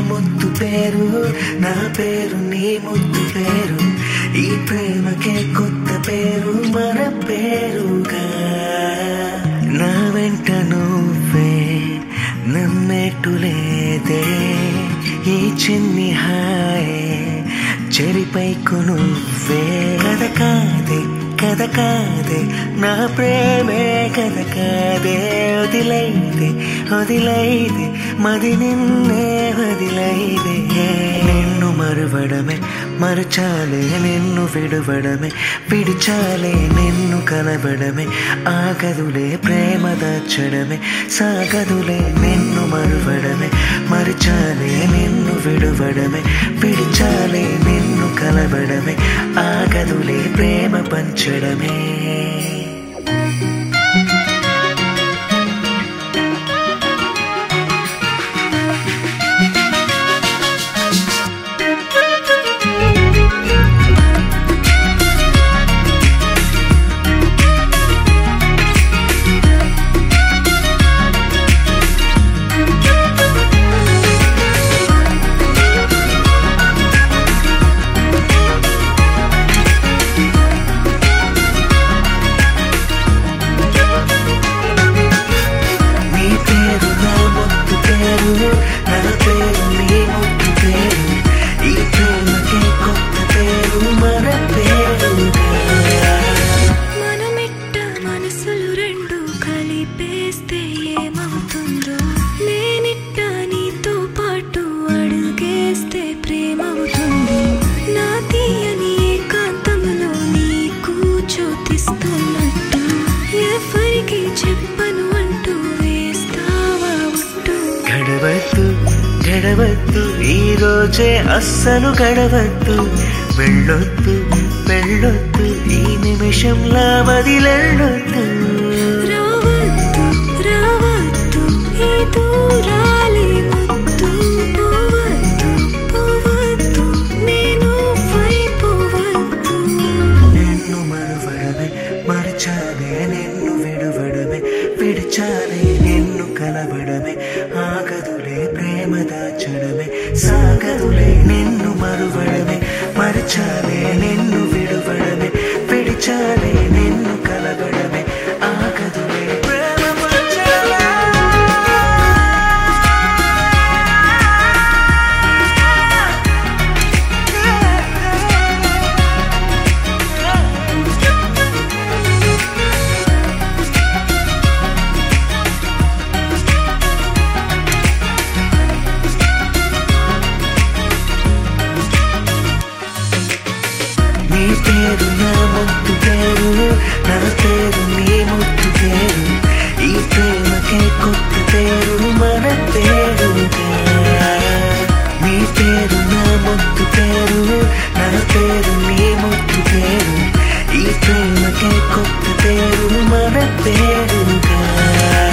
ముద్దు పేరు నా పేరు నీ ముద్దు పేరు ఈ ప్రేమకే కొత్త పేరు మన పేరుగా నా వెంట నువ్వే నమ్మేట్టులేదే ఈ చిన్ని హాయే చెరిపైకు నువ్వే కథ కాదే కథ కాదే నా ప్రేమే కథ కాదే వదిలైదే వదిలైదే మది నిన్నే వదిలైదే నిన్ను మరువడమే మరచాలే నిన్ను విడువడమే విడిచాలే నిన్ను కలవడమే ఆగదులే ప్రేమ దాచడమే సాగదులే నిన్ను మరువడమే మరిచాలే నిన్ను విడువడమే విడిచాలే నిన్ను కలవడమే ఆగదులే ప్రేమ పంచడమే నీ పేరు నా ముద్దు పేరు నా పేరు నీ ముద్దు పేరు ఈ ప్రేమకే కొత్త పేరు మన పేరుగా మనమిట్ట మనసులు రెండు కలిపేస్తే ఏమవుతుందో నేనిట్ట నీతో పాటు అడుగేస్తే ప్రేమవుతుంది నా తీయని ఏకాంతంలో నీకు చోతిస్తున్నట్టు ఎవరికి చెప్పను అంటూ వేస్తావా ఒట్టు గడవద్దు గడవద్దు ఈ రోజే అస్సలు గడవద్దు వెళ్ళొద్దు వెళ్ళొద్దు ఈ నిమిషంలా వదిలెళ్ళొద్దు రావద్దు రావద్దు ఈ దూరాలే ముద్దు పోవద్దు పోవద్దు నేను పోవద్దు నిన్ను మరువడమే మరచాలే నిన్ను విడువడమే విడిచాలే నిన్ను కలవడమే ఆగదులే ప్రేమ దాచడమే సాగదులే నిన్ను మరువడమే మరచాలే నిన్ను విడువడమే విడిచాలే నిన్ను కలవడమే ఆగదులే ప్రేమ పంచడమే నీ పేరు నా ముద్దు పేరు నా పేరు నీ ముద్దు పేరు ఈ ప్రేమకే కొత్త పేరు మన పేరుగా నీ పేరు నా ముద్దు పేరు నా పేరు నీ ముద్దు పేరు ఈ ప్రేమకే కొత్త పేరు మన పేరుగా